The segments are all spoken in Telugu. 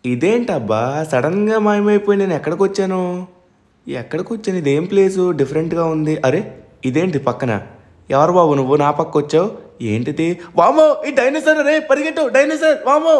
ఇదేంటబ్బా సడన్గా మాయమైపోయి నేను ఎక్కడికి వచ్చాను ఎక్కడికి వచ్చాను ఇదేం ప్లేసు డిఫరెంట్గా ఉంది అరే ఇదేంటి పక్కన ఎవరు బాబు నువ్వు నా పక్క వచ్చావు ఏంటిది వామో ఈ డైనోసార్ రే పరిగెట్టు డైనోసార్ వామో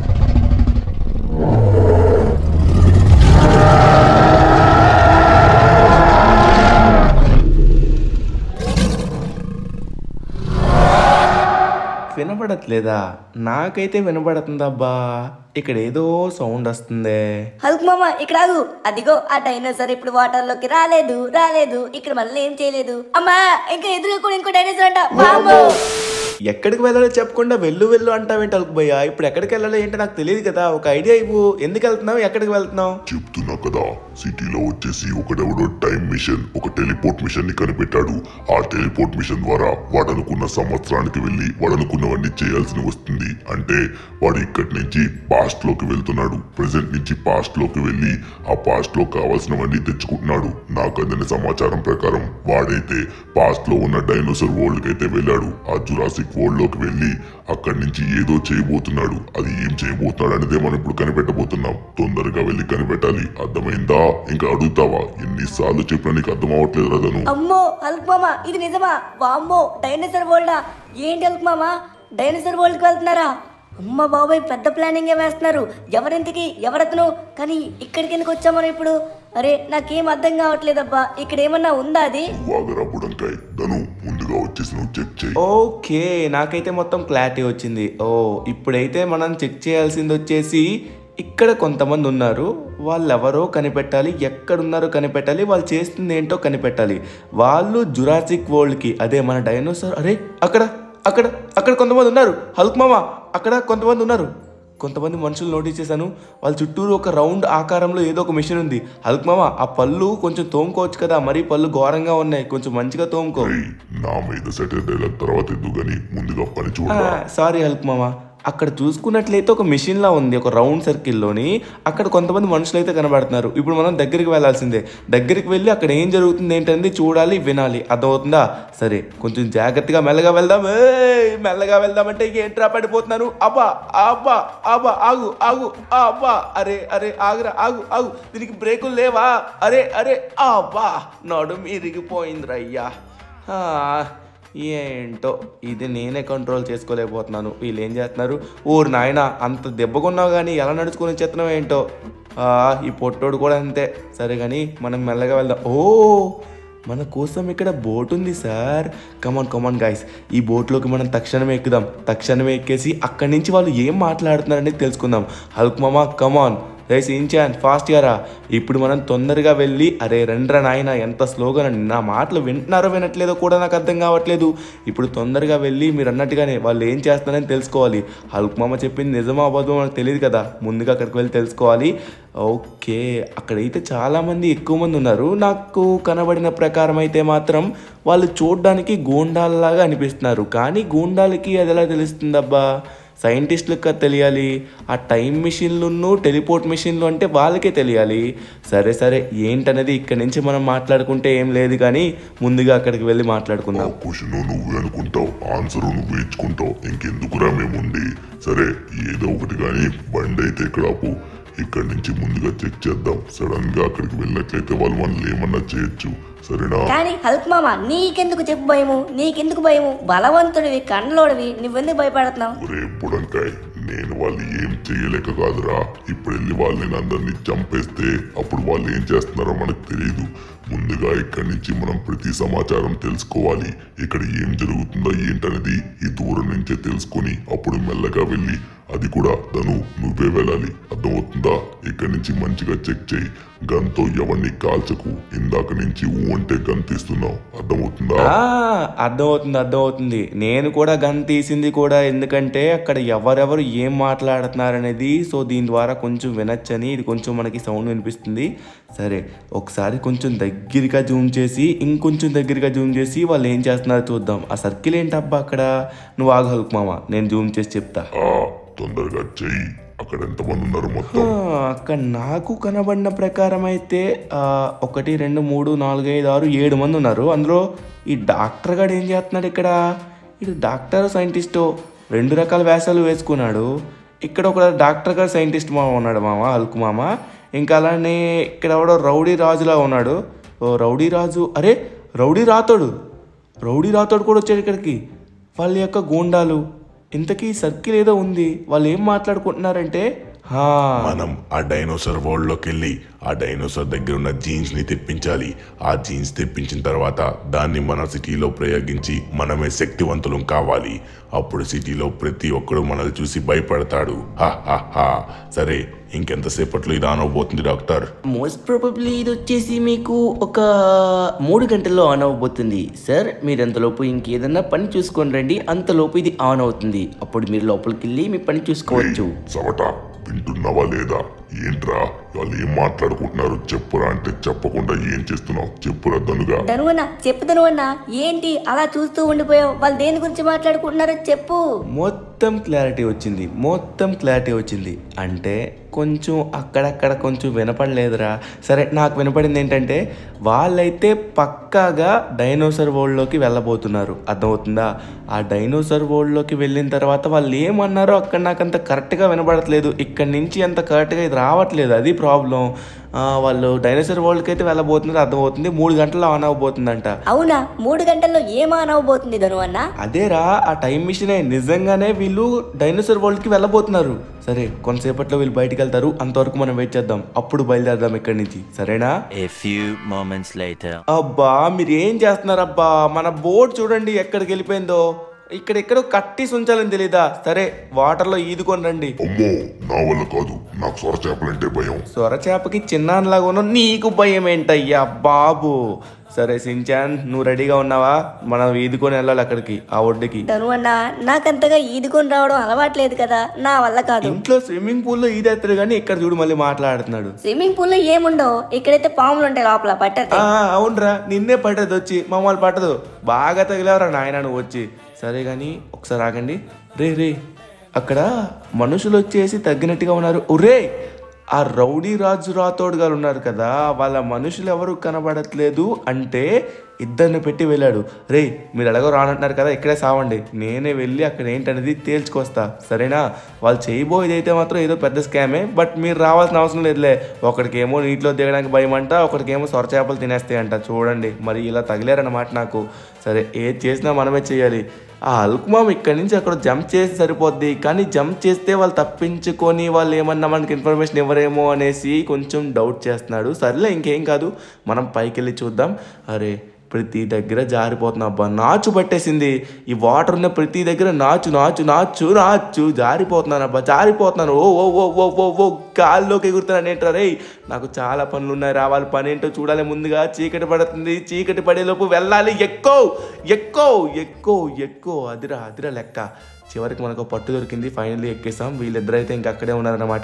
వినపడట్లేదా నాకైతే వినపడుతుందబ్బా ఇక్కడ ఏదో సౌండ్ వస్తుందే హల్క్ మామ ఇక్కడ ఆగు అదిగో ఆ డైనోసార్ ఇప్పుడు వాటర్ లోకి రాలేదు రాలేదు ఇక్కడ మళ్ళీ ఏం చేయలేదు అమ్మా ఇంకా ఎదురుగా కూడా ఇంకో డైనోసార్ అంట వామ్మో! ఎక్కడికి వెళ్ళాలో చెప్పకుండా వెళ్ళు వెళ్ళు అంటావేంటి అలుకుబయ్యా ఇప్పుడు ఎక్కడికి వెళ్ళాలో ఏంటో నాకు తెలియదు కదా ఒక ఐడియా ఇవ్వు ఎందుకు వెళ్తున్నావు ఎక్కడికి వెళ్తున్నావు చెప్తున్నా కదా సిటీలో వచ్చేసి ఒకడెవడో టైం మిషన్ ఒక టెలిపోర్ట్ మిషన్ ని కనిపెట్టాడు ఆ టెలిపోర్ట్ మిషన్ ద్వారా వాడు అనుకున్న సంవత్సరానికి వెళ్ళి వాడు అనుకున్నవన్నీ చేయాల్సి వస్తుంది అంటే వాడు ఇక్కడి నుంచి పాస్ట్ లోకి వెళ్తున్నాడు ప్రెసెంట్ నుంచి పాస్ట్ లోకి వెళ్ళి ఆ పాస్ట్ లో కావాల్సినవన్నీ తెచ్చుకుంటున్నాడు నాకు అందిన సమాచారం ప్రకారం వాడైతే పాస్ట్ లో ఉన్న డైనోసార్ వరల్డ్ కి అయితే వెళ్ళాడు ఆ జురాసిక్ వరల్డ్ లోకి వెళ్ళి అక్కడి నుంచి ఏదో చేయబోతున్నాడు అది ఏం చేయబోతున్నాడు అనేదే మనం ఇప్పుడు కనిపెట్టబోతున్నాం తొందరగా వెళ్ళి కనిపెట్టాలి అర్థమైందా ఇంకా అడుగుతావా ఎన్నిసార్లు చెప్పినా నీకు అర్థం అవ్వట్లేదు రదను అమ్మో హల్క్ మామ ఇది నిజమా వామ్మో డైనోసార్ వరల్డా ఏంటి హల్క్ మామ డైనోసార్ వరల్డ్కి వెళ్తున్నారా అమ్మ బాబాయ్ పెద్ద ప్లానింగ్ వేస్తున్నారు ఎవరింటికి ఎవరతను కానీ ఇక్కడికి ఎందుకు వచ్చామో ఇప్పుడు అరే నాకేం అర్థం కావట్లేదబ్బా ఇక్కడ ఏమన్నా ఉందా అది వాగరా బుడంకాయ్ ధను ముందుగా వచ్చేసి నువ్వు చెక్ చేయి ఓకే నాకైతే మొత్తం క్లారిటీ వచ్చింది ఓ ఇప్పుడైతే మనం చెక్ చేయాల్సింది వచ్చేసి ఇక్కడ కొంతమంది ఉన్నారు వాళ్ళు ఎవరో కనిపెట్టాలి ఎక్కడున్నారో కనిపెట్టాలి వాళ్ళు చేస్తుంది ఏంటో కనిపెట్టాలి వాళ్ళు జురాసిక్ వరల్డ్కి అదే మన డైనోసార్ అరే అక్కడ అక్కడ అక్కడ కొంతమంది ఉన్నారు హల్క్ మామ అక్కడ కొంతమంది ఉన్నారు కొంతమంది మనుషులు నోటీస్ చేశాను వాళ్ళ చుట్టూరు ఒక రౌండ్ ఆకారంలో ఏదో ఒక మిషన్ ఉంది హల్క్ మామ ఆ పళ్ళు కొంచెం తోముకోవచ్చు కదా మరీ పళ్ళు ఘోరంగా ఉన్నాయి కొంచెం మంచిగా తోముకో ఏయ్, నా మీద సెటిల్ డైలాగ్ తర్వాత ఎందుకు గాని ముందుగా పని ఆ, చూడరా సారీ హల్క్ మామ అక్కడ చూసుకున్నట్లయితే ఒక మిషన్ లా ఉంది ఒక రౌండ్ సర్కిల్లోని అక్కడ కొంతమంది మనుషులు అయితే కనబడుతున్నారు ఇప్పుడు మనం దగ్గరికి వెళ్ళాల్సిందే దగ్గరికి వెళ్ళి అక్కడ ఏం జరుగుతుంది ఏంటనేది చూడాలి వినాలి అర్థమవుతుందా సరే కొంచెం జాగ్రత్తగా మెల్లగా వెళ్దాం ఏయ్, మెల్లగా వెళ్దామంటే ఏంట్రా పడిపోతున్నాను అబ్బా అబ్బా అబ్బా ఆగు ఆగు అబ్బా అరే అరే ఆగురా ఆగు ఆగు దీనికి బ్రేకులు లేవా అరే అరే అబ్బా నడుము ఇరిగిపోయిందిరా అయ్యా ఆ, ఏంటో ఇది నేనే కంట్రోల్ చేసుకోలేకపోతున్నాను వీళ్ళు ఏం చేస్తున్నారు ఊరు నాయన అంత దెబ్బకున్నావు కానీ ఎలా నడుచుకుని వచ్చేస్తున్నావు ఏంటో ఆ, ఈ పొట్టోడు కూడా అంతే సరే కానీ మనం మెల్లగా వెళ్దాం ఓ మన కోసం ఇక్కడ బోట్ ఉంది సార్ కమాన్ కమాన్ గాయస్ ఈ బోట్లోకి మనం తక్షణమే ఎక్కుదాం తక్షణమే ఎక్కేసి అక్కడి నుంచి వాళ్ళు ఏం మాట్లాడుతున్నారనేది తెలుసుకుందాం హల్క్ మామా కమాన్ రే సించాన్ ఫాస్ట్ రా ఇప్పుడు మనం తొందరగా వెళ్ళి అరే రండ్రా నాయన ఎంత స్లోగా రండి. నా మాటలు వింటున్నారో వినట్లేదో కూడా నాకు అర్థం కావట్లేదు ఇప్పుడు తొందరగా వెళ్ళి మీరు అన్నట్టుగానే వాళ్ళు ఏం చేస్తున్నారని తెలుసుకోవాలి హల్క్ మామ చెప్పింది నిజమా అబద్ధమో మనకు తెలియదు కదా ముందుగా అక్కడికి వెళ్ళి తెలుసుకోవాలి ఓకే అక్కడైతే చాలామంది ఎక్కువ మంది ఉన్నారు నాకు కనబడిన ప్రకారం అయితే మాత్రం వాళ్ళు చూడడానికి గూండాలలాగా అనిపిస్తున్నారు కానీ గూండాలకి అది ఎలా తెలుస్తుందబ్బా సైంటిస్టులకు కదా తెలియాలి ఆ టైం మిషన్లు టెలిపోర్ట్ మిషన్లు అంటే వాళ్ళకే తెలియాలి సరే సరే ఏంటనేది ఇక్కడి నుంచి మనం మాట్లాడుకుంటే ఏం లేదు కానీ ముందుగా అక్కడికి వెళ్ళి ఆ మాట్లాడుకుందాం క్వశ్చన్ నువ్వే అనుకుంటావు ఆన్సర్ నువ్వు ఇచ్చుకుంటావు ఇంకెందుకురా మేముండి సరే ఏదో ఒకటి కానీ బండి అయితే ఇక్కడ ఆపు ఇక్కడి నుంచి ముందుగా చెక్ చేద్దాం సడన్ గా అక్కడికి వెళ్ళినట్లయితే వాళ్ళు మనల్ని ఏమన్నా చేయొచ్చు సరేనా కానీ హల్క్ మామ నీకెందుకు చెప్పు భయము నీకెందుకు భయము బలవంతుడివి కండ్లోడివి నువ్వెందుకు భయపడుతున్నావు ఒరే బుడంకాయ్ నేను వాళ్ళు ఏం చేయలేక కాదురా ఇప్పుడు వెళ్ళి వాళ్ళని అందరినీ చంపేస్తే అప్పుడు వాళ్ళు ఏం చేస్తున్నారో మనకు తెలియదు ముందుగా ఇక్కడి నుంచి మనం ప్రతి సమాచారం తెలుసుకోవాలి ఇక్కడ ఏం జరుగుతుందో ఏంటనేది ఈ దూరం నుంచే తెలుసుకొని అప్పుడు మెల్లగా వెళ్ళి అది కూడా తను నువ్వే వెళ్ళాలి అర్థమవుతుందా ఇక్కడి నుంచి మంచిగా చెక్ చేయి గన్తో ఎవరిని కాల్చకు ఇందాక నుంచి ఊ అంటే గన్ తీస్తున్నావు అర్థమవుతుందా ఆ, అర్థమవుతుంది అర్థమవుతుంది నేను కూడా గన్ తీసింది కూడా ఎందుకంటే అక్కడ ఎవరెవరు ఏం మాట్లాడుతున్నారనేది సో దీని ద్వారా కొంచెం వినొచ్చని ఇది కొంచెం మనకి సౌండ్ వినిపిస్తుంది సరే ఒకసారి కొంచెం దగ్గరగా జూమ్ చేసి ఇంకొంచెం దగ్గరగా జూమ్ చేసి వాళ్ళు ఏం చేస్తున్నారో చూద్దాం ఆ సర్కిల్ ఏంటబ్బా అక్కడ నువ్వు ఆగు హల్క్ మామ నేను జూమ్ చేసి చెప్తా ఆ తొందరగా చెయ్యి అక్కడ ఎంతమంది ఉన్నారు మొత్తం ఆ, అక్కడ నాకు కనబడిన ప్రకారం అయితే ఆ, ఒకటి రెండు మూడు నాలుగు ఐదు ఆరు ఏడు మంది ఉన్నారు అందులో ఈ డాక్టర్ గారు ఏం చేస్తున్నాడు ఇక్కడ ఇది డాక్టర్ సైంటిస్టు రెండు రకాల వేషాలు వేసుకున్నాడు ఇక్కడ ఒక డాక్టర్ గారు సైంటిస్ట్ మామ ఉన్నాడు మామ హల్క్ మామ ఇంకా అలానే ఇక్కడ ఎవడో రౌడీ రాజులా ఉన్నాడు ఓ రౌడీ రాజు అరే రౌడీ రాతోడు రౌడీ రాతోడు కూడా వచ్చాడు ఇక్కడికి వాళ్ళ యొక్క గూండాలు ఇంతకీ సర్కిల్ ఏదో ఉంది వాళ్ళు ఏం మాట్లాడుకుంటున్నారంటే హా మనం ఆ డైనోసార్ వరల్డ్ లోకి వెళ్ళి ఆ డైనోసార్ దగ్గర ఉన్న జీన్స్ ని తెప్పించాలి ఆ జీన్స్ తెప్పించిన తర్వాత దాన్ని మన సిటీలో ప్రయోగించి మనమే శక్తివంతులం కావాలి అప్పుడు సిటీలో ప్రతి ఒక్కడు మనల్ని చూసి భయపడతాడు హా హా హా సరే ఇంకెంతసేపట్లో ఇది ఆన్ అవబోతుంది డాక్టర్ మోస్ట్ ప్రాబబ్లీ ఇది వచ్చేసి మీకు ఒక మూడు గంటల్లో ఆన్ అవ్వబోతుంది సార్ మీరు అంతలోపు ఇంకేదన్నా పని చూసుకొని రండి అంతలోపు ఇది ఆన్ అవుతుంది అప్పుడు మీరు లోపలికి వెళ్ళి మీ పని చూసుకోవచ్చు సవట వింటున్నావా లేదా ఏంట్రా వాళ్ళు ఏం మాట్లాడుకుంటున్నారు చెప్పురా అంటే చెప్పకుండా ఏం చేస్తున్నావు చెప్పురా దనుగా ధనువన్న చెప్పు ధనువన్న ఏంటి అలా చూస్తూ ఉండిపోయావు వాళ్ళు దేని గురించి మాట్లాడుకుంటున్నారో చెప్పు మొత్తం క్లారిటీ వచ్చింది మొత్తం క్లారిటీ వచ్చింది అంటే కొంచెం అక్కడక్కడ కొంచెం వినపడలేదురా సరే నాకు వినపడింది ఏంటంటే వాళ్ళైతే పక్కాగా డైనోసార్ వరల్డ్లోకి వెళ్ళబోతున్నారు అర్థమవుతుందా ఆ డైనోసార్ వరల్డ్లోకి వెళ్ళిన తర్వాత వాళ్ళు ఏమన్నారో అక్కడ నాకు అంత కరెక్ట్గా వినపడట్లేదు ఇక్కడి నుంచి అంత కరెక్ట్గా ఇది రావట్లేదు అది ప్రాబ్లం వాళ్ళు డైనోసార్ వరల్డ్కి అయితే వెళ్ళబోతున్నారు అర్థమవుతుంది మూడు గంటల్లో ఆన్ అవ్వబోతుందంట అవునా మూడు గంటల్లో ఏం ఆన్ అవబోతుంది ధనువన్న అదేరా ఆ టైం మిషనే నిజంగానే వీళ్ళు డైనోసార్ వరల్డ్కి వెళ్ళబోతున్నారు సరే కొంతసేపట్లో వీళ్ళు బయటికి వెళ్తారు అంతవరకు మనం వెయిట్ చేద్దాం అప్పుడు బయలుదేరదాం ఇక్కడి నుంచి సరేనా A few moments later. అబ్బా మీరు ఏం చేస్తున్నారు అబ్బా మన బోట్ చూడండి ఎక్కడికి వెళ్ళిపోయిందో ఇక్కడ ఎక్కడో కట్టేసి ఉంచాలని తెలీదా సరే వాటర్లో ఈదుకొని రండి అమ్మో నా వల్ల కాదు నాకు సొర చేపలంటే భయం సొర చేపకి చిన్నాన్నలాగా ఉన్నావు నీకు భయం ఏంటయ్యా బాబు సరే సించాన్ నువ్వు రెడీగా ఉన్నావా మనం ఈదుకొని వెళ్ళాలి అక్కడికి ఆ ఒడ్డుకి ధనువన్న నాకంతగా ఈదుకొని రావడం అలవాట్లేదు కదా నా వల్ల కాదు ఇంట్లో స్విమ్మింగ్ పూల్లో ఈదేస్తారు కానీ ఇక్కడ చూడు మళ్ళీ మాట్లాడుతున్నాడు స్విమ్మింగ్ పూల్ లో ఏముండవు ఇక్కడైతే పాములు ఉంటాయి లోపల పట్టతే ఆ, అవునరా నిన్నే పట్టదు వచ్చి మమ్మల్ని పట్టదు బాగా తగిలేవరా నాయన నువ్వు వచ్చి సరే కానీ ఒకసారి ఆగండి రే రే అక్కడ మనుషులు వచ్చేసి తగ్గినట్టుగా ఉన్నారు ఒరే ఆ రౌడీ రాజు రాతోడు గారు ఉన్నారు కదా వాళ్ళ మనుషులు ఎవరు కనబడట్లేదు అంటే ఇద్దరిని పెట్టి వెళ్ళాడు రే మీరు ఎలాగో రానంటున్నారు కదా ఇక్కడే సావండి నేనే వెళ్ళి అక్కడ ఏంటనేది తేల్చుకొస్తా సరేనా వాళ్ళు చేయబోయేది అయితే మాత్రం ఏదో పెద్ద స్కామే బట్ మీరు రావాల్సిన అవసరం లేదులే ఒకడికేమో నీటిలో దిగడానికి భయం అంట ఒకడికేమో సొర చేపలు తినేస్తాయి అంట చూడండి మరి ఇలా తగిలారన్నమాట నాకు సరే ఏది చేసినా మనమే చేయాలి ఆ అల్కుమామ్ ఇక్కడి నుంచి అక్కడ జంప్ చేసి సరిపోద్ది కానీ జంప్ చేస్తే వాళ్ళు తప్పించుకొని వాళ్ళు ఏమన్నా మనకి ఇన్ఫర్మేషన్ ఇవ్వరేమో అనేసి కొంచెం డౌట్ చేస్తున్నాడు సర్లే ఇంకేం కాదు మనం పైకి వెళ్ళి చూద్దాం అరే ప్రతి దగ్గర జారిపోతున్నా అబ్బా నాచు పట్టేసింది ఈ వాటర్ ఉన్న ప్రతి దగ్గర నాచు నాచు నాచు నాచు జారిపోతున్నాను అబ్బా జారిపోతున్నాను ఓ ఓ ఓ ఓ ఓ ఓ గాల్లోకి ఎగురుతున్నాను ఏంట్రా రే నాకు చాలా పనులు ఉన్నాయి రావాలి పని ఏంటో చూడాలి ముందుగా చీకటి పడుతుంది చీకటి పడేలోపు వెళ్ళాలి ఎక్కువ ఎక్కువ ఎక్కువ ఎక్కువ అదిరా అదిరా లెక్క చివరికి మనకు పట్టు దొరికింది ఫైనల్లీ ఎక్కేసాం వీళ్ళిద్దరైతే ఇంకా అక్కడే ఉన్నారనమాట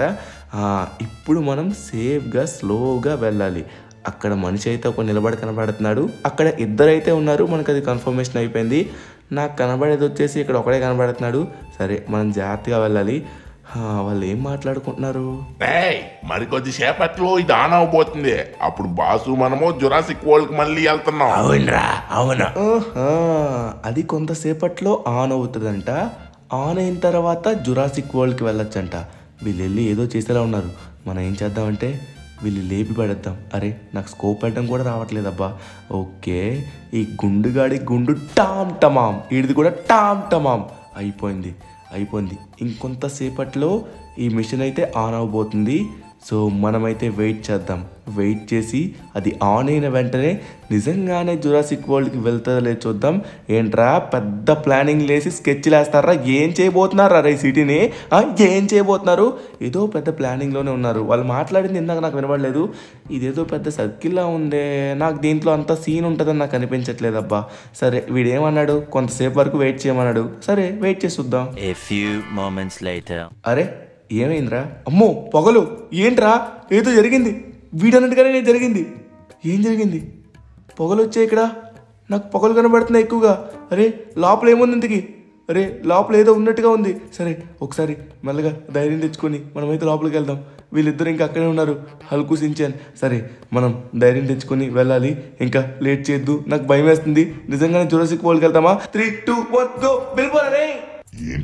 ఇప్పుడు మనం సేఫ్గా స్లోగా వెళ్ళాలి అక్కడ మనిషి అయితే ఒక నిలబడి కనబడుతున్నాడు అక్కడ ఇద్దరైతే ఉన్నారు మనకు అది కన్ఫర్మేషన్ అయిపోయింది నాకు కనబడేది వచ్చేసి ఇక్కడ ఒకడే కనబడుతున్నాడు సరే మనం జాగ్రత్తగా వెళ్ళాలి ఆ, వాళ్ళు ఏం మాట్లాడుకుంటున్నారు ఏయ్ మరికొద్ది సేపట్లో ఇది ఆన్ అవబోతుంది అప్పుడు బాసు మనము జురాసిక్ వరల్డ్ కి మళ్ళీ వెళ్తున్నాం అవునరా అవును ఆహా, అది కొంతసేపట్లో ఆన్ అవుతుందంట ఆన్ అయిన తర్వాత జురాసిక్ వరల్డ్కి వెళ్ళొచ్చంట వీళ్ళు వెళ్ళి ఏదో చేసేలా ఉన్నారు మనం ఏం చేద్దామంటే వీళ్ళు లేపి పడేద్దాం అరే నాకు స్కోప్ పెట్టడం కూడా రావట్లేదబ్బా ఓకే ఈ గుండుగాడి గుండు టామ్ టమామ్ ఈడిది కూడా టామ్ టమామ్ అయిపోయింది అయిపోయింది ఇంకొంతసేపట్లో ఈ మిషన్ అయితే ఆన్ అవబోతుంది సో మనమైతే వెయిట్ చేద్దాం వెయిట్ చేసి అది ఆన్ అయిన వెంటనే నిజంగానే జురాసిక్ వరల్డ్కి వెళ్తుందో లేదు చూద్దాం ఏంట్రా పెద్ద ప్లానింగ్ లేసి స్కెచ్ వేస్తారా ఏం చేయబోతున్నారా రే సిటీని ఆ, ఏం చేయబోతున్నారు ఏదో పెద్ద ప్లానింగ్లోనే ఉన్నారు వాళ్ళు మాట్లాడింది ఇందాక నాకు వినపడలేదు ఇదేదో పెద్ద సర్కిల్లా ఉందే నాకు దీంట్లో అంత సీన్ ఉంటుందని నాకు అనిపించట్లేదు అబ్బా సరే వీడేమన్నాడు కొంతసేపు వరకు వెయిట్ చేయమన్నాడు సరే వెయిట్ చేసి చూద్దాం A few moments later. అరే ఏమైందిరా అమ్మో పొగలు ఏంట్రా ఏదో జరిగింది వీడన్నట్టుగానే నేను జరిగింది ఏం జరిగింది పొగలు వచ్చాయి ఇక్కడ నాకు పొగలు కనబడుతున్నాయి ఎక్కువగా అరే లోపల ఏముంది ఇంతకి అరే లోపల ఏదో ఉన్నట్టుగా ఉంది సరే ఒకసారి మెల్లగా ధైర్యం తెచ్చుకొని మనమైతే లోపలికి వెళ్దాం వీళ్ళిద్దరు ఇంకా అక్కడే ఉన్నారు హల్కు సించాన్ సరే మనం ధైర్యం తెచ్చుకొని వెళ్ళాలి ఇంకా లేట్ చేయొద్దు నాకు భయం వేస్తుంది నిజంగానే జురాసిక్ వరల్డ్కి వెళ్తామా త్రీ టూ వన్ గో వెళ్ళిపోరా రే ఏంటి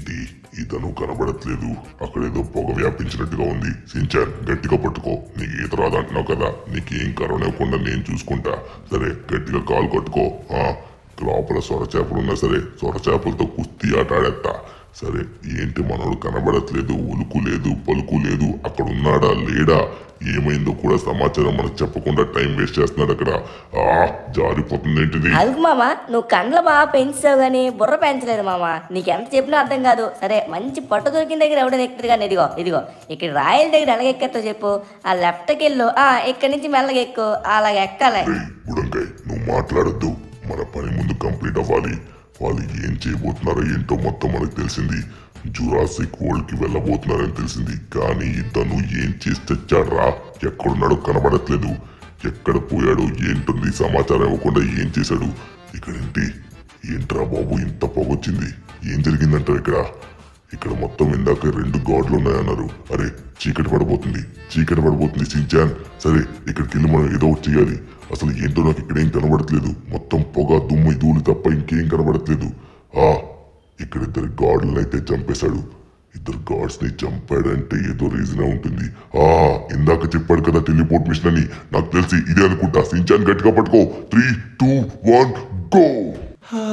ఇతను కనబడట్లేదు అక్కడేదో పొగ వ్యాపించినట్టుగా ఉంది సించాన్ గట్టిగా పట్టుకో నీకు ఈత రాదంటున్నావు కదా నీకేం కరోనివ్వకుండా నేను చూసుకుంటా సరే గట్టిగా కాలు కట్టుకో ఆ లోపల సొర చేపలు ఉన్నా సరే సొర చేపలతో కుస్తీ ఆట ఆడేస్తా సరే ఏంటి మనోడు కనబడట్లేదు ఉలుకు లేదు పలుకు లేదు అక్కడ ఉన్నాడా లేడా ఏమైందో కూడా సమాచారం మనకు చెప్పకుండా టైం వేస్ట్ చేస్తున్నాడు అక్కడ ఆ జారిపోతుంది ఏంటిది హల్క్ మామ నువ్వు కండ్లు బాగా పెంచావు కానీ బుర్ర పెంచలేదు మామ నీకు ఎంత చెప్పినా అర్థం కాదు సరే మంచి పట్టు దొరికిన దగ్గర ఎవడో ఎక్కుతుంది కానీ ఇదిగో ఇదిగో ఇక్కడ రాయల దగ్గర ఎలాగ ఎక్కతో చెప్పు ఆ లెఫ్ట్కి వెళ్ళు ఆ ఇక్కడి నుంచి మెల్లగా ఎక్కు అలాగ ఎక్కాలి ఏయ్, బుడంకాయ్ నువ్వు మాట్లాడొద్దు మన పని ముందు కంప్లీట్ అవ్వాలి వాళ్ళు ఏం చేయబోతున్నారో ఏంటో మొత్తం మనకు తెలిసింది జురాసిక్ వరల్డ్ కి వెళ్ళబోతున్నారని తెలిసింది కానీ ఇతను ఏం చేసి తెచ్చాడ్రా ఎక్కడున్నాడో కనబడట్లేదు ఎక్కడ పోయాడో ఏంటుంది సమాచారం ఇవ్వకుండా ఏం చేశాడు ఇక్కడేంటి ఏంట్రా బాబు ఇంత పొగొచ్చింది ఏం జరిగిందంటారు ఇక్కడ ఇక్కడ మొత్తం ఇందాక రెండు గాడ్లు ఉన్నాయన్నారు అరే చీకటి పడబోతుంది చీకటి పడబోతుంది సించాన్ సరే ఇక్కడికి వెళ్ళి మనం ఏదో ఒకటి చేయాలి అసలు ఏంటో నాకు ఇక్కడ ఏం కనబడట్లేదు మొత్తం పొగ దుమ్ము ధూళి తప్ప ఇంకేం కనబడట్లేదు ఆ ఇక్కడ ఇద్దరు గాడ్లను అయితే చంపేశాడు ఇద్దరు గాడ్స్ ని చంపాడంటే ఏదో రీజన్ ఉంటుంది ఆ ఇందాక చెప్పాడు కదా టెలిపోర్ట్ మిషన్ అని నాకు తెలిసి ఇదే అనుకుంటా సించాన్ గట్టిగా పట్టుకో త్రీ టూ వన్ గో హా,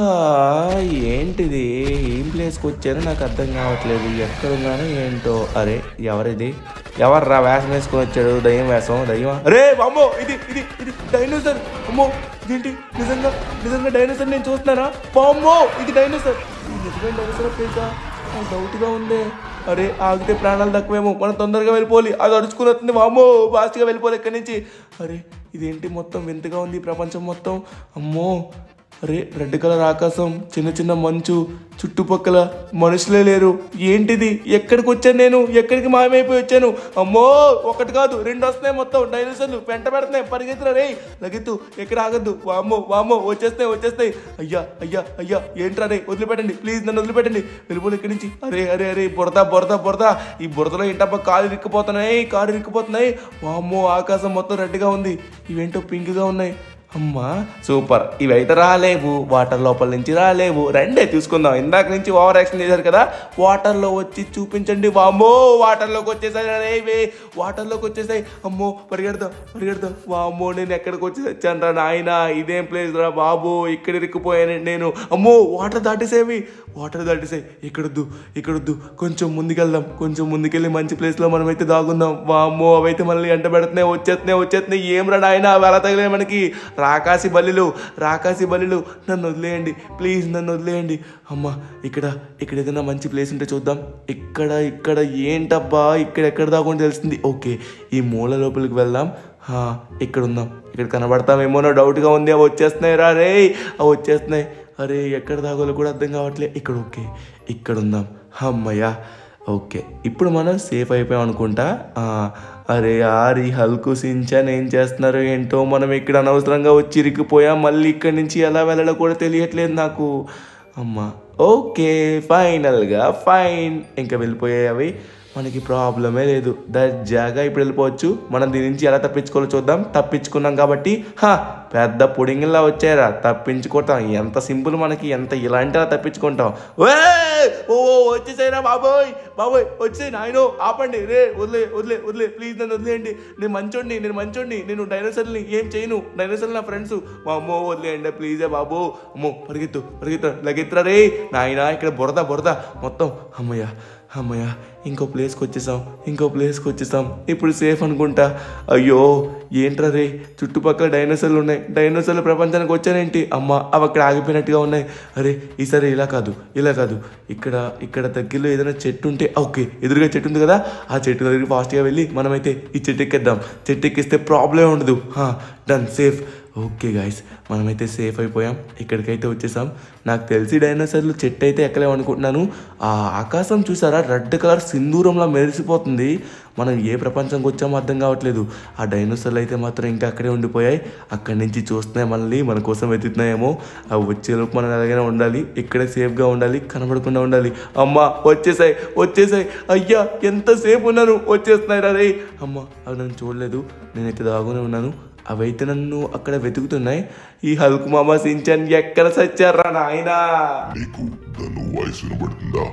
ఏంటిది ఏం ప్లేస్కి వచ్చారో నాకు అర్థం కావట్లేదు ఎక్కడ ఉన్నానో ఏంటో అరే ఎవరిది ఎవర్రా వేషం వేసుకొని వచ్చాడు దయ్యం వేషం దయ్యం అరే అమ్మో ఇది ఇది ఇది డైనోసర్ అమ్మో ఇదేంటి నిజంగా నిజంగా డైనోసర్ నేను చూస్తున్నానా అమ్మో ఇది డైనోసర్ ఇది నిజమైన డైనోసర్ పేక డౌట్గా ఉంది అరే ఆగితే ప్రాణాలు తక్కువేమో మనం తొందరగా వెళ్ళిపోవాలి అది అరుచుకుని వస్తుంది వామ్మో ఫాస్ట్గా వెళ్ళిపోవాలి ఇక్కడి నుంచి అరే ఇదేంటి మొత్తం వింతగా ఉంది ఈ ప్రపంచం మొత్తం అమ్మో అరే రెడ్ కలర్ ఆకాశం చిన్న చిన్న మంచు చుట్టుపక్కల మనుషులే లేరు ఏంటిది ఎక్కడికి వచ్చాను నేను ఎక్కడికి మాయమైపోయి వచ్చాను అమ్మో ఒకటి కాదు రెండు వస్తున్నాయి మొత్తం డైనోసార్లు పెంట పెడుతున్నాయి పరిగెత్తురా రే లగెత్తు ఎక్కడ ఆగద్దు వామ్మో వామ్మో వచ్చేస్తాయి వచ్చేస్తాయి అయ్యా అయ్యా అయ్యా ఏంట్రా రే వదిలిపెట్టండి ప్లీజ్ నన్ను వదిలిపెట్టండి వెళ్ళిపోలే ఇక్కడి నుంచి అరే అరే అరే బురద బురద బురద ఈ బురదలో ఏంటబ్బా కాలు ఇరుక్కుపోతున్నాయి కారు ఇరుక్కుపోతున్నాయి వామ్మో ఆకాశం మొత్తం రెడ్గా ఉంది ఇవేంటో పింక్గా ఉన్నాయి అమ్మా సూపర్ ఇవైతే రాలేవు వాటర్ లోపల నుంచి రాలేవు రెండే చూసుకుందాం ఇందాక నుంచి ఓవర్ యాక్షన్ చేశారు కదా వాటర్లో వచ్చి చూపించండి వామ్మో వాటర్లోకి వచ్చేసాయి రే ఇవే వాటర్లోకి వచ్చేసాయి అమ్మో పరిగెడదాం పరిగెడదాం వామ్మో నేను ఎక్కడికి వచ్చి వచ్చాను రా నాయన ఇదేం ప్లేస్ రా బాబు ఇక్కడ ఇరుక్కుపోయాను నేను అమ్మో వాటర్ దాటేసేవి వాటర్ దాటేసాయి ఇక్కడొద్దు ఇక్కడొద్దు కొంచెం ముందుకెళ్దాం కొంచెం ముందుకెళ్ళి మంచి ప్లేస్లో మనమైతే దాగుందాం వామ్మో అవైతే మళ్ళీ ఎంట పెడుతున్నాయి వచ్చేస్తున్నాయి వచ్చేస్తున్నాయి ఏం రా నాయన అవి అలా తగిలే మనకి రాకాసి బల్లిలు రాకాసి బల్లిలు నన్ను వదిలేయండి ప్లీజ్ నన్ను వదిలేయండి అమ్మా ఇక్కడ ఇక్కడ ఏదైనా మంచి ప్లేస్ ఉంటే చూద్దాం ఇక్కడ ఇక్కడ ఏంటబ్బా ఇక్కడ ఎక్కడ దాకుండా తెలుస్తుంది ఓకే ఈ మూల లోపలికి వెళ్దాం హా, ఇక్కడ ఉందాం ఇక్కడ కనబడతామేమోనో డౌట్గా ఉంది అవి వచ్చేస్తున్నాయి రా రే అవి వచ్చేస్తున్నాయి అరే ఎక్కడ దాగోలో కూడా అర్థం కావట్లే ఇక్కడ ఓకే ఇక్కడ ఉందాం అమ్మయ్యా ఓకే ఇప్పుడు మనం సేఫ్ అయిపోయాం అనుకుంటా ఆ, అరే ఆరి హల్కు సించాన్ ఏం చేస్తున్నారు ఏంటో మనం ఇక్కడ అనవసరంగా వచ్చి ఇరికిపోయాం మళ్ళీ ఇక్కడి నుంచి ఎలా వెళ్ళాలో కూడా తెలియట్లేదు నాకు అమ్మా ఓకే ఫైనల్గా ఫైన్ ఇంకా వెళ్ళిపోయాయి అవి మనకి ప్రాబ్లమే లేదు దర్జాగా ఇప్పుడు వెళ్ళిపోవచ్చు మనం దీని నుంచి ఎలా తప్పించుకోవాలో చూద్దాం తప్పించుకున్నాం కాబట్టి హా పెద్ద పుడింగిలా వచ్చారా తప్పించుకుంటాం ఎంత సింపుల్ మనకి ఎంత ఇలాంటి అలా తప్పించుకుంటాం ఓయ్! ఓ ఓ, వచ్చేసాయిరా బాబోయ్ బాబోయ్ వచ్చేసాయి నాయనో ఆపండి రే వదిలే వదిలే వదిలే ప్లీజ్ నన్ను వదిలేయండి నేను మంచోడిని నేను మంచోడిని నేను డైనోసర్ని ఏం చేయను డైనోసర్లు నా ఫ్రెండ్స్ మా అమ్మో వదిలేయండి ప్లీజే బాబు అమ్మో పరిగెత్తు పరిగెత్తు లగెత్తురా రే నాయనా ఇక్కడ బురద బురద మొత్తం అమ్మయ్య అమ్మయ్య ఇంకో ప్లేస్కి వచ్చేసాం ఇంకో ప్లేస్కి వచ్చేసాం ఇప్పుడు సేఫ్ అనుకుంటా అయ్యో ఏంట్రా రే చుట్టుపక్కల డైనోసార్లు ఉన్నాయి డైనోసార్లు ప్రపంచానికి వచ్చానేంటి అమ్మ అవి అక్కడ ఆగిపోయినట్టుగా ఉన్నాయి అరే ఈసారి ఇలా కాదు ఇలా కాదు ఇక్కడ ఇక్కడ దగ్గరలో ఏదైనా చెట్టు ఉంటే ఓకే ఎదురుగా చెట్టు ఉంది కదా ఆ చెట్టు దగ్గరికి ఫాస్ట్గా వెళ్ళి మనమైతే ఈ చెట్టు ఎక్కేద్దాం చెట్టు ఎక్కిస్తే ప్రాబ్లం ఉండదు డన్ సేఫ్ ఓకే గాయస్ మనమైతే సేఫ్ అయిపోయాం ఇక్కడికైతే వచ్చేసాం నాకు తెలిసి డైనోసార్లు చెట్టు అయితే ఎక్కలేము అనుకుంటున్నాను ఆ ఆకాశం చూసారా రెడ్ కలర్ సింధూరంలా మెరిసిపోతుంది మనం ఏ ప్రపంచంకి వచ్చామో అర్థం కావట్లేదు ఆ డైనోసార్లు అయితే మాత్రం ఇంకా అక్కడే ఉండిపోయాయి అక్కడి నుంచి చూస్తున్నాయి మళ్ళీ మన కోసం వెతుకుతున్నాయేమో అవి వచ్చేలోపు మనం ఎలాగైనా ఉండాలి ఇక్కడే సేఫ్గా ఉండాలి కనబడకుండా ఉండాలి అమ్మ వచ్చేసాయి వచ్చేసాయి అయ్యా ఎంతసేపు ఉన్నాను వచ్చేస్తున్నాయి రా రే అమ్మ అవి నన్ను చూడలేదు నేనైతే దాగునే ఉన్నాను అవైతే నన్ను అక్కడ వెతుకుతున్నాయి ఈ హల్కు మామ సించాన్ ఎక్కడ సచ్చారా నాయనా నీకు ధను వాయిస్ వినబడుతుందా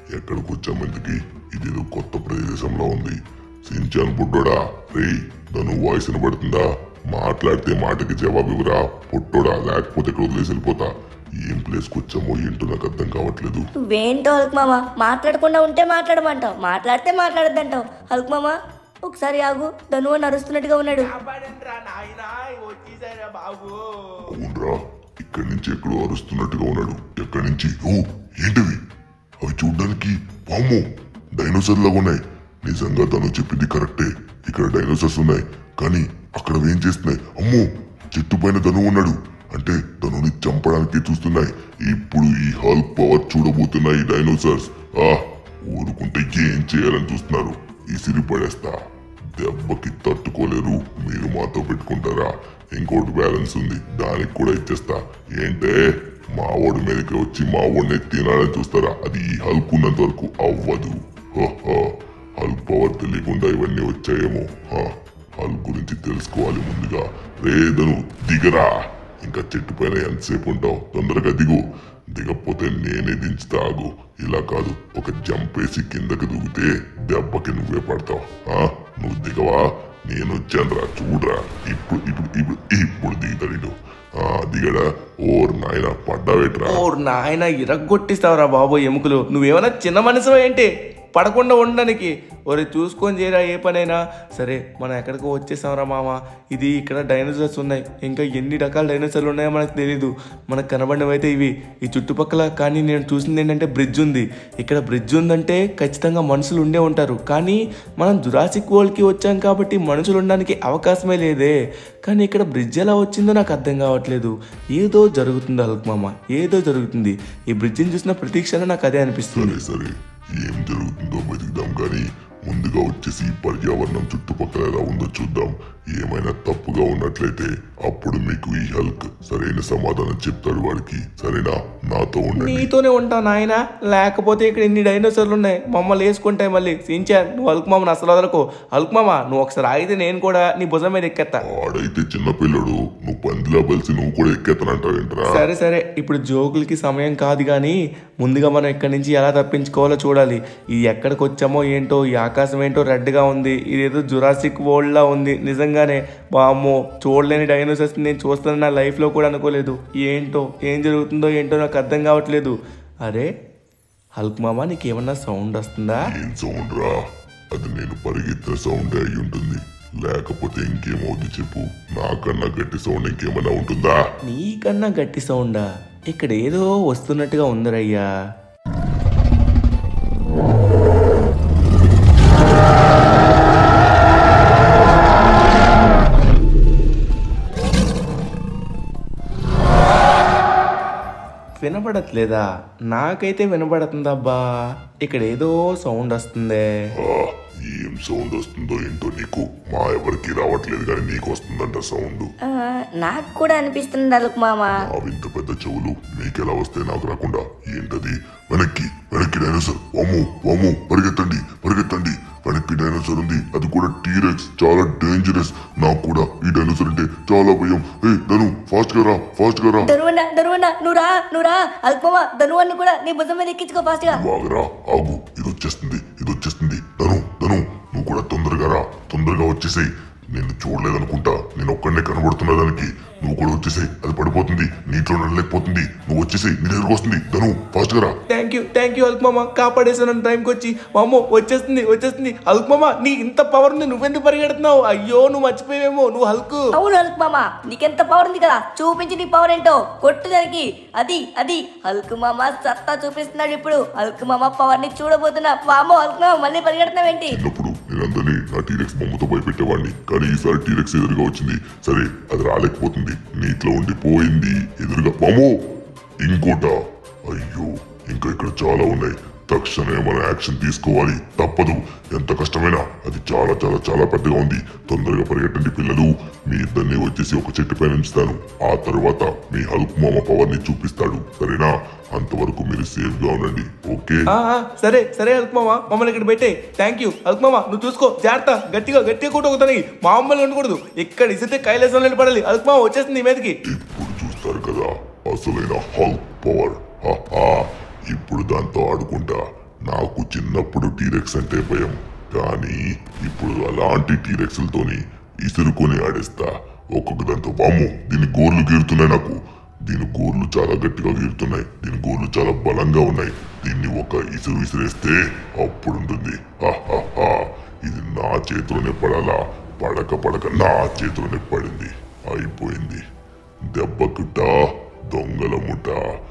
ఎక్కడికి వచ్చాం ఇంతకి ఇదేదో కొత్త ప్రదేశంలో ఉంది సించాన్ పుట్టోడా రేయ్ తను వాయిస్ వినబడుతుందా మాట్లాడితే మాటకి జవాబు ఇవ్వరా పుట్టోడా లేకపోతే ఇక్కడ వదిలేసి వెళ్ళిపోతా ఏం ప్లేస్కి వచ్చామో ఏంటో నాకు అర్థం కావట్లేదు నువ్వేంటో హల్క్ మామ మాట్లాడకుండా ఉంటే మాట్లాడమంటావు మాట్లాడితే మాట్లాడద్దంటావు హల్క్ మామ ఒకసారి ఆగు ధనువు నరుస్తున్నట్టుగా ఉన్నాడు అవునరా ఇక్కడి నుంచి ఎక్కడో అరుస్తున్నట్టుగా ఉన్నాడు ఎక్కడి నుంచి ఓ ఏంటివి అవి చూడ్డానికి పాము డైనోసార్ లాగా ఉన్నాయి నిజంగా తను చెప్పింది కరెక్టే ఇక్కడ డైనోసార్స్ ఉన్నాయి కానీ అక్కడ అవి ఏం చేస్తున్నాయి అమ్మో చెట్టు పైన ధను ఉన్నాడు అంటే ధనుని చంపడానికి చూస్తున్నాయి ఇప్పుడు ఈ హల్క్ పవర్ చూడబోతున్నాయి డైనోసార్స్ ఆ ఊరుకుంటే ఏం చేయాలని చూస్తున్నారు ఇసిరి పడేస్తా దెబ్బకి తట్టుకోలేరు మీరు మాతో పెట్టుకుంటారా ఇంకోటి బ్యాలెన్స్ ఉంది దానికి కూడా ఇచ్చేస్తా ఏంటే మా ఓడి మీదకి వచ్చి మా ఓడిని తినాలని చూస్తారా అది ఈ హల్క్ ఉన్నంత వరకు అవ్వదు హహ. హల్క్ పవర్ తెలియకుండా ఇవన్నీ వచ్చాయేమో హ. హల్క్ గురించి తెలుసుకోవాలి ముందుగా రేదను దిగరా ఇంకా చెట్టు పైన ఎంతసేపు ఉంటావు తొందరగా దిగు దిగకపోతే నేనే దించుతా ఆగు ఇలా కాదు ఒక జంప్ వేసి కిందకి దూకితే దెబ్బకి నువ్వే పడతావు ఆ? నువ్వు దిగవా నేను వచ్చానురా చూడరా ఇప్పుడు ఇప్పుడు ఇప్పుడు ఇప్పుడు దిగుతాడు ఆ దిగడా ఓర్ నాయన పడ్డావేట్రా ఓ నాయన ఇరగ్గొట్టిస్తావురా బాబు ఎముకలు నువ్వేమైనా చిన్న మనసు ఏంటి పడకుండా ఉండడానికి ఒరే చూసుకొని చేయరా ఏ పనైనా సరే మనం ఎక్కడికో వచ్చేసాంరా మామ ఇది ఇక్కడ డైనోసార్స్ ఉన్నాయి ఇంకా ఎన్ని రకాల డైనోసార్లు ఉన్నాయో మనకు తెలీదు మనకు కనబడినవైతే ఇవి ఈ చుట్టుపక్కల కానీ నేను చూసింది ఏంటంటే బ్రిడ్జ్ ఉంది ఇక్కడ బ్రిడ్జ్ ఉందంటే ఖచ్చితంగా మనుషులు ఉండే ఉంటారు కానీ మనం జురాసిక్ వరల్డ్కి వచ్చాం కాబట్టి మనుషులు ఉండడానికి అవకాశమే లేదే కానీ ఇక్కడ బ్రిడ్జ్ ఎలా వచ్చిందో నాకు అర్థం కావట్లేదు ఏదో జరుగుతుంది అల్క్ మామ ఏదో జరుగుతుంది ఈ బ్రిడ్జిని చూసిన ప్రతి క్షణం నాకు అదే అనిపిస్తుంది సరే సరే ఏం జరుగుతుందో వెతుకుదాం కానీ ముందుగా వచ్చేసి ఈ పర్యావరణం చుట్టుపక్కల ఎలా ఉందో చూద్దాం ఏమైనా తప్పుగా ఉన్నట్లయితే అప్పుడు మీకు ఈ హల్క్ సరైన సమాధానం చెప్తాడు వాడికి సరేనా నాతో ఉండండి నీతోనే ఉంటా నాయన లేకపోతే ఇక్కడ ఇన్ని డైనోసార్లు ఉన్నాయి మమ్మల్ని వేసుకుంటాయి మళ్ళీ సించాన్ నువ్వు అల్క్ మామని అసలు వదలకు అల్క్ మామ నువ్వు ఒకసారి ఆగితే నేను కూడా నీ భుజం మీద ఎక్కేస్తా ఆడైతే చిన్నపిల్లడు నువ్వు పందిలా బలిసి నువ్వు కూడా ఎక్కేతనంటావేంట్రా సరే సరే ఇప్పుడు జోకులకి సమయం కాదు కానీ ముందుగా మనం ఇక్కడి నుంచి ఎలా తప్పించుకోవాలో చూడాలి ఇది ఎక్కడికి వచ్చామో ఏంటో ఈ ఆకాశం ఏంటో రెడ్గా ఉంది ఇదేదో జురాసిక్ వరల్డ్ లా ఉంది నిజంగానే బామ్మో చూడలేని డైనోసార్స్ నేను చూస్తాను నా లైఫ్లో కూడా అనుకోలేదు ఏంటో ఏం జరుగుతుందో ఏంటో నాకు అర్థం కావట్లేదు అరే హల్క్ మామ నీకేమన్నా సౌండ్ వస్తుందా ఏం సౌండ్ రా అది నేను పరిగెత్తిన సౌండ్ అయి ఉంటుంది లేకపోతే ఇంకేమవుద్ది చెప్పు నాకన్నా గట్టి సౌండ్ ఇంకేమైనా ఉంటుందా నీకన్నా గట్టి సౌండా ఇక్కడ ఏదో వస్తున్నట్టుగా ఉందరయ్యా వినపడట్లేదా నాకైతే వినపడుతుందబ్బా ఇక్కడ ఏదో సౌండ్ వస్తుందే ఆ, ఏం సౌండ్ వస్తుందో ఏంటో నీకు మా ఎవరికి రావట్లేదు కానీ నీకు వస్తుందంట సౌండ్ ఆ, నాకు కూడా అనిపిస్తుంది హల్క్ మామ ఆ వింత పెద్ద చెవులు నీకెలా వస్తే నాకు రాకుండా ఏంటది వెనక్కి వెనక్కి డైనోసార్ వాము వాము పరిగెత్తండి పరిగెత్తండి వెనక్కి డైనోసార్ ఉంది అది కూడా టీరెక్స్ చాలా డేంజరస్ నాకు కూడా ఈ డైనోసార్ అంటే చాలా భయం ఏ ధను ఫాస్ట్ గా రా ఫాస్ట్ గా రా ధనువన్న ధనువన్న నువ్వు రా నువ్వు రా హల్క్ మామ ధనువన్ని కూడా నీ భుజం మీద ఎక్కించుకో ఫాస్ట్ గా బాగరా ఆగు ఇది వచ్చేస్తుంది ఇది వచ్చేస్తుంది ధను ధను నువ్వు కూడా తొందరగా రా తొందరగా వచ్చేసేయ్ నేను చూడలేదనుకుంటా నేను ఒక్కడనే కనబడుతున్నా దానికి నువ్వు కూడా వచ్చేసేయ్ అది పడిపోతుంది నీటిలో నడలేకపోతుంది నువ్వు వచ్చేసేయ్ నీ దగ్గరకు వస్తుంది ధను ఫాస్ట్ గా రా thank you thank you Hulk మామ కాపాడేసాను టైంకి వచ్చి మా అమ్మో వచ్చేస్తుంది వచ్చేస్తుంది హల్క్ మామ నీ ఇంత పవర్ ఉంది నువ్వెందుకు పరిగెడుతున్నావు అయ్యో నువ్వు మర్చిపోయావేమో నువ్వు హల్క్ అవును హల్క్ మామ నీకెంత పవర్ ఉంది కదా చూపించి నీ పవర్ ఏంటో కొట్టు దానికి అది అది హల్క్ మామ సత్తా చూపిస్తున్నాడు ఇప్పుడు హల్క్ మామ పవర్ ని చూడబోతున్నా వామో హల్క్ మామ మళ్ళీ పరిగెడుతున్నావేంటి చిన్నప్పుడు నేనందరినీ నా టీరెక్స్ బొమ్మతో భయపెట్టేవాడిని కానీ ఈసారి టీరెక్స్ ఎదురుగా వచ్చింది సరే అది రాలేకపోతుంది నీటిలో ఉండిపోయింది ఎదురుగా మామో ఇంకోట అయ్యో ఇంకా ఇక్కడ చాలా ఉన్నాయి తక్షణమే మన యాక్షన్ తీసుకోవాలి తప్పదు ఎంత కష్టమైనా అది చాలా చాలా చాలా పెద్దగా ఉంది తొందరగా పరిగెట్టండి పిల్లలు మీ ఇద్దరిని వచ్చేసి ఒక చెట్టు పైన ఉంచుతాను ఆ తరువాత మీ హల్క్ మామ పవర్ ని చూపిస్తాడు సరేనా అంతవరకు మీరు సేఫ్ గా ఉండండి ఓకే ఆ, ఆ, సరే సరే హల్క్ మామ మమ్మల్ని ఇక్కడ పెట్టే థ్యాంక్ యూ హల్క్ మామ నువ్వు చూసుకో జాగ్రత్త గట్టిగా గట్టిగా కూడా ఒకతానికి మామూలుగా ఉండకూడదు ఇక్కడ ఇసితే కైలాసంలో నిలబడాలి హల్క్ మామ వచ్చేస్తుంది నీ మీదకి ఇప్పుడు చూస్తారు కదా అసలైన హల్క్ పవర్ హాహా. ఇప్పుడు దాంతో ఆడుకుంటా నాకు చిన్నప్పుడు టీరెక్స్ అంటే భయం కానీ ఇప్పుడు అలాంటి టీరెక్స్లతోని ఇసురుకొని ఆడేస్తా ఒక్కొక్క దాంతో వాము దీని గోర్లు గీరుతున్నాయి నాకు దీని గోర్లు చాలా గట్టిగా గీరుతున్నాయి దీని గోర్లు చాలా బలంగా ఉన్నాయి దీన్ని ఒక ఇసురు విసిరేస్తే అప్పుడు ఉంటుంది హాహాహా. ఇది నా చేతిలోనే పడాలా పడక పడక నా చేతిలోనే పడింది అయిపోయింది దెబ్బకుట దొంగల ముఠ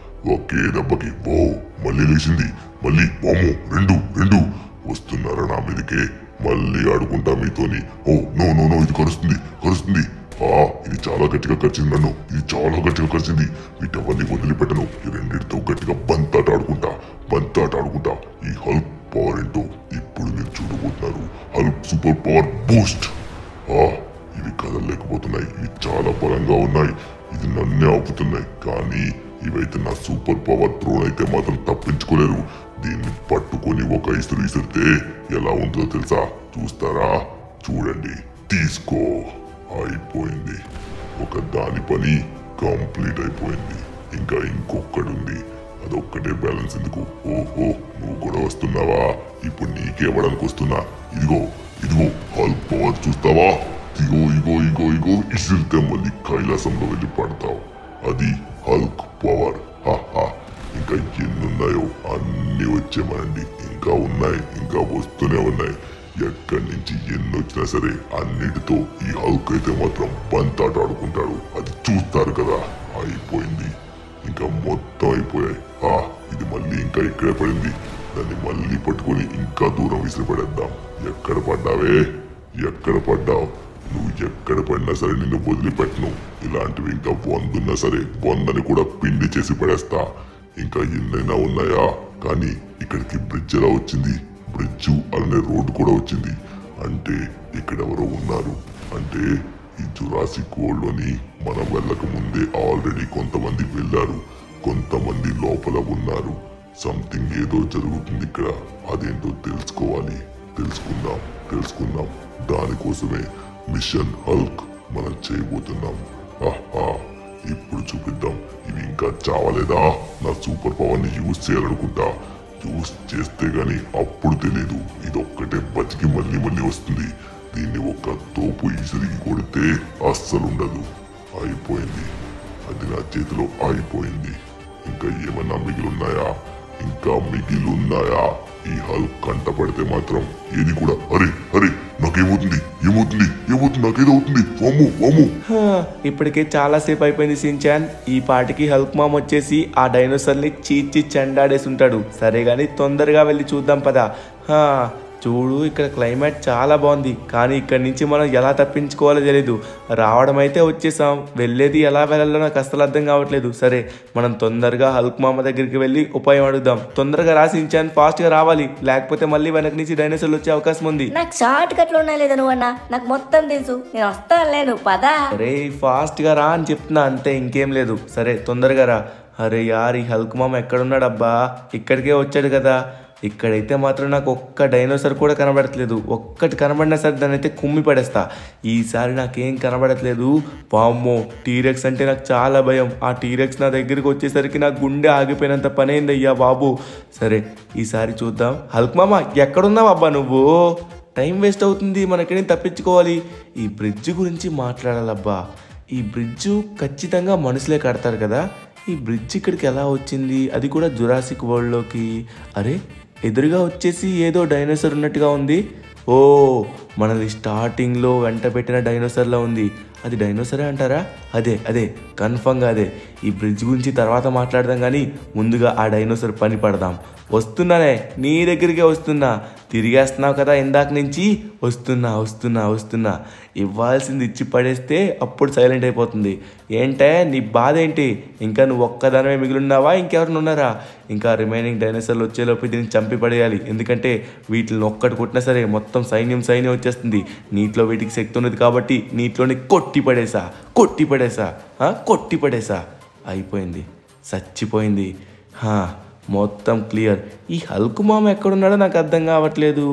ఒకే దెబ్బకి ఓ మళ్ళీ లేచింది మళ్ళీ వాము రెండు రెండు వస్తున్నారా నా మీదకే మళ్ళీ ఆడుకుంటా మీతోని ఓ నో నో నో ఇది కరుస్తుంది కరుస్తుంది ఆ ఇది చాలా గట్టిగా కరిచింది నన్ను ఇది చాలా గట్టిగా కరిచింది వీటవన్నీ వదిలిపెట్టను ఈ రెండింటితో గట్టిగా బంతాట ఆడుకుంటా బంతాట ఆడుకుంటా ఈ హల్క్ పవర్ ఏంటో ఇప్పుడు మీరు చూడబోతున్నారు హల్క్ సూపర్ పవర్ బూస్ట్ ఆ ఇవి కదలలేకపోతున్నాయి ఇవి చాలా బలంగా ఉన్నాయి ఇది నన్నే ఆపుతున్నాయి కానీ ఇవైతే నా సూపర్ పవర్ త్రోన్ అయితే మాత్రం తప్పించుకోలేరు దీన్ని పట్టుకొని ఒక ఇసురు ఇసిరితే ఎలా ఉంటుందో తెలుసా చూస్తారా చూడండి తీసుకో అయిపోయింది ఒక దాని పని కంప్లీట్ అయిపోయింది ఇంకా ఇంకొక్కడుంది అదొక్కటే బ్యాలెన్స్ ఎందుకు ఓహో నువ్వు కూడా వస్తున్నావా ఇప్పుడు నీకే ఇవ్వడానికి వస్తున్నా ఇదిగో ఇదిగో హల్క్ పవర్ చూస్తావా ఇగో ఇగో ఇగో ఇగో ఇసిరితే మళ్ళీ కైలాసంలో వెళ్ళి పడతావు అది హల్క్ పవర్ హాహా ఇంకా ఎన్నున్నాయో అన్ని వచ్చేమనండి ఇంకా ఉన్నాయి ఇంకా వస్తూనే ఉన్నాయి ఎక్కడి నుంచి ఎన్ని వచ్చినా సరే అన్నిటితో ఈ హల్క్ అయితే మాత్రం బంతాట ఆడుకుంటాడు అది చూస్తారు కదా అయిపోయింది ఇంకా మొత్తం అయిపోయాయి ఆ ఇది మళ్ళీ ఇంకా ఇక్కడే పడింది దాన్ని మళ్ళీ పట్టుకొని ఇంకా దూరం విసిరిపడేద్దాం ఎక్కడ పడ్డావే ఎక్కడ పడ్డావు నువ్వు ఎక్కడ పడినా సరే నిన్ను వదిలిపెట్టను ఇలాంటివి ఇంకా వందున్నా సరే వందని కూడా పిండి చేసి పడేస్తా ఇంకా ఎన్నైనా ఉన్నాయా కానీ ఇక్కడికి బ్రిడ్జ్ ఎలా వచ్చింది బ్రిడ్జ్ అలానే రోడ్డు కూడా వచ్చింది అంటే ఇక్కడ ఎవరో ఉన్నారు అంటే ఈ జురాసిక్ వరల్డ్ లోని మనం వెళ్ళక ముందే ఆల్రెడీ కొంతమంది వెళ్ళారు కొంతమంది లోపల ఉన్నారు సంథింగ్ ఏదో జరుగుతుంది ఇక్కడ అదేంటో తెలుసుకోవాలి తెలుసుకుందాం తెలుసుకుందాం దానికోసమే మిషన్ హల్క్ మనం చేయబోతున్నాం ఆహా ఇప్పుడు చూపిద్దాం ఇవి ఇంకా చావలేదా నా సూపర్ పవర్ ని యూజ్ చేయాలనుకుంటా యూజ్ చేస్తే గాని అప్పుడు తెలీదు ఇదొక్కటే బతికి మళ్ళీ మళ్ళీ వస్తుంది దీన్ని ఒక తోపు ఇసిరికి కొడితే అస్సలు ఉండదు అయిపోయింది అది నా చేతిలో అయిపోయింది ఇంకా ఏమన్నా మిగిలిన్నాయా ఇంకా మిగిలిన్నాయా ఈ హల్క్ కంట పడితే మాత్రం ఏది కూడా అరే అరే నాకేమవుతుంది ఏమవుతుంది ఏమవుతుంది నాకేదో అవుతుంది వాము వాము హా, ఇప్పటికే చాలాసేపు అయిపోయింది సించాన్ ఈ పాటికి హల్క్ మామ్ వచ్చేసి ఆ డైనోసార్ని చీచి చెండాడేసి ఉంటాడు సరే గాని తొందరగా వెళ్ళి చూద్దాం పదా హా, చూడు ఇక్కడ క్లైమేట్ చాలా బాగుంది కానీ ఇక్కడి నుంచి మనం ఎలా తప్పించుకోవాలో తెలీదు రావడం అయితే వచ్చేసాం వెళ్ళేది ఎలా వెళ్ళాలో నాకు అసలు అర్థం కావట్లేదు సరే మనం తొందరగా హల్క్ మామ దగ్గరికి వెళ్ళి ఉపాయం అడుగుదాం తొందరగా రాసించాను ఫాస్ట్గా రావాలి లేకపోతే మళ్ళీ వెనక నుంచి డైనోసార్లు వచ్చే అవకాశం ఉంది నాకు షార్ట్ కట్లు ఉన్నాయి లేదా నువ్వు అన్న నాకు మొత్తం తెలుసు నేను వస్తాను లేను పదా అరే ఫాస్ట్గా రా అని చెప్తున్నా అంతే ఇంకేం లేదు సరే తొందరగా రా అరే యార్ ఈ హల్క్ మామ ఎక్కడున్నాడబ్బా ఇక్కడికే వచ్చాడు కదా ఇక్కడైతే మాత్రం నాకు ఒక్క డైనోసార్ కూడా కనబడట్లేదు ఒక్కటి కనబడినా సరే దాన్ని అయితే కుమ్మి పడేస్తా ఈసారి నాకేం కనబడట్లేదు పామ్మో టీరెక్స్ అంటే నాకు చాలా భయం ఆ టీరెక్స్ నా దగ్గరికి వచ్చేసరికి నా గుండె ఆగిపోయినంత పని అయింది అయ్యా బాబు సరే ఈసారి చూద్దాం హల్క్ మామ ఎక్కడున్నావు అబ్బా నువ్వు టైం వేస్ట్ అవుతుంది మనకేం తప్పించుకోవాలి ఈ బ్రిడ్జ్ గురించి మాట్లాడాలబ్బా ఈ బ్రిడ్జ్ ఖచ్చితంగా మనుషులే కడతారు కదా ఈ బ్రిడ్జ్ ఇక్కడికి ఎలా వచ్చింది అది కూడా జురాసిక్ వరల్డ్లోకి అరే ఎదురుగా వచ్చేసి ఏదో డైనోసార్ ఉన్నట్టుగా ఉంది ఓ మనది స్టార్టింగ్లో వెంట పెట్టిన డైనోసార్లా ఉంది అది డైనోసరే అంటారా అదే అదే కన్ఫర్మ్గా అదే ఈ బ్రిడ్జ్ గురించి తర్వాత మాట్లాడదాం కానీ ముందుగా ఆ డైనోసార్ పని పడదాం వస్తున్నానే నీ దగ్గరికే వస్తున్నా తిరిగేస్తున్నావు కదా ఇందాక నుంచి వస్తున్నా వస్తున్నా వస్తున్నా ఇవ్వాల్సింది ఇచ్చి పడేస్తే అప్పుడు సైలెంట్ అయిపోతుంది ఏంటే నీ బాధ ఏంటి ఇంకా నువ్వు ఒక్కదానమే మిగిలిన్నావా ఇంకెవరిని ఉన్నారా ఇంకా రిమైనింగ్ డైనోసార్లు వచ్చేలోపు దీన్ని చంపి పడేయాలి ఎందుకంటే వీటిని ఒక్కటి కొట్టినా సరే మొత్తం సైన్యం సైన్యం వచ్చేస్తుంది నీటిలో వీటికి శక్తి ఉన్నది కాబట్టి నీటిలోని కొట్టి పడేసా కొట్టి పడేసా ఆ, కొట్టి పడేసా అయిపోయింది చచ్చిపోయింది హా, మొత్తం క్లియర్ ఈ హల్క్ మామ ఎక్కడున్నాడో నాకు అర్థం కావట్లేదు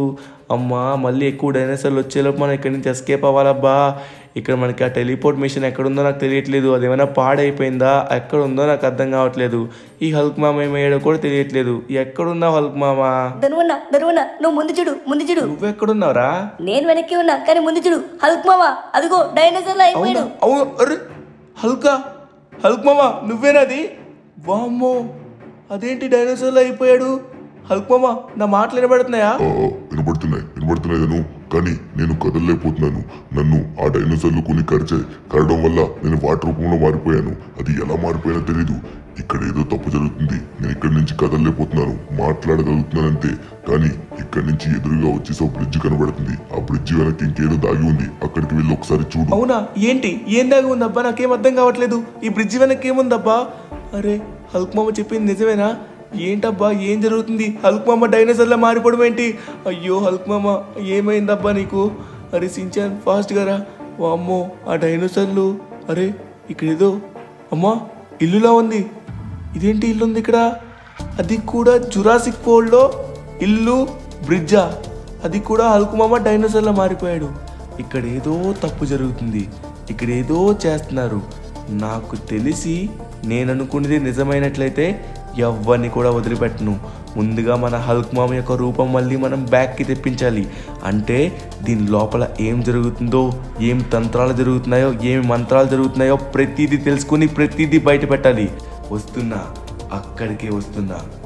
అమ్మా మళ్ళీ ఎక్కువ డైనోసార్లు వచ్చేలోపు మనం ఇక్కడి నుంచి ఎస్కేప్ అవ్వాలబ్బా ఇక్కడ మనకి ఆ టెలిపోర్ట్ మిషన్ ఎక్కడుందో నాకు తెలియట్లేదు అది ఏమైనా పాడైపోయిందా ఎక్కడ ఉందో నాకు అర్థం కావట్లేదు ఈ హల్క్ మామ ఏమయ్యాడో కూడా తెలియట్లేదు ఎక్కడున్నావు హల్క్ మామ ధనువన్న ధనువన్న నువ్వు ముందు చూడు ముందు చూడు నువ్వెక్కడున్నావురా నేను వెనక్కి ఉన్నా కానీ ముందు చూడు హల్క్ మావా అదిగో డైనోసార్లు అవునా అయిపోయాడు అవును అరే హల్కా హల్క్ మామ నువ్వేనది వామ్మో అదేంటి డైనోసార్లో అయిపోయాడు హల్క్ మామ నా మాటలు వినబడుతున్నాయా ఆ, వినబడుతున్నాయి వినబడుతున్నాయి ధను కానీ నేను కదలలేకపోతున్నాను నన్ను ఆ డైనోసార్లు కొన్ని కరిచాయి కరడం వల్ల నేను వాటి రూపంలో మారిపోయాను అది ఎలా మారిపోయానో తెలీదు ఇక్కడ ఏదో తప్పు జరుగుతుంది నేను ఇక్కడి నుంచి కదలలేకపోతున్నాను మాట్లాడగలుగుతున్నానంతే కానీ ఇక్కడి నుంచి ఎదురుగా వచ్చేసి ఒక బ్రిడ్జ్ కనబడుతుంది ఆ బ్రిడ్జ్ వెనక్కి ఇంకేదో దాగి ఉంది అక్కడికి వెళ్ళి ఒకసారి చూడు అవునా ఏంటి ఏం దాగి ఉందబ్బా నాకేం అర్థం కావట్లేదు ఈ బ్రిడ్జి వెనక్కి ఏముందబ్బా అరే హల్క్ మామ చెప్పింది నిజమేనా ఏంటబ్బా ఏం జరుగుతుంది హల్క్ మామ డైనోసార్లా మారిపోవడం ఏంటి అయ్యో హల్క్ మామ ఏమైందబ్బా నీకు అరే సించాన్ ఫాస్ట్ రా వామ్మో ఆ డైనోసార్లు అరే ఇక్కడ ఏదో అమ్మా ఇల్లులా ఉంది ఇదేంటి ఇల్లు ఉంది ఇక్కడ అది కూడా జురాసిక్ వరల్డ్లో ఇల్లు బ్రిడ్జా అది కూడా హల్కుమామ డైనోసార్లా మారిపోయాడు ఇక్కడ ఏదో తప్పు జరుగుతుంది ఇక్కడ ఏదో చేస్తున్నారు నాకు తెలిసి నేను అనుకున్నది నిజమైనట్లయితే ఎవ్వరిని కూడా వదిలిపెట్టను ముందుగా మన హల్క్ మామ యొక్క రూపం మళ్ళీ మనం బ్యాక్కి తెప్పించాలి అంటే దీని లోపల ఏం జరుగుతుందో ఏం తంత్రాలు జరుగుతున్నాయో ఏం మంత్రాలు జరుగుతున్నాయో ప్రతిదీ తెలుసుకుని ప్రతిదీ బయట పెట్టాలి వస్తున్నా అక్కడికే వస్తున్నా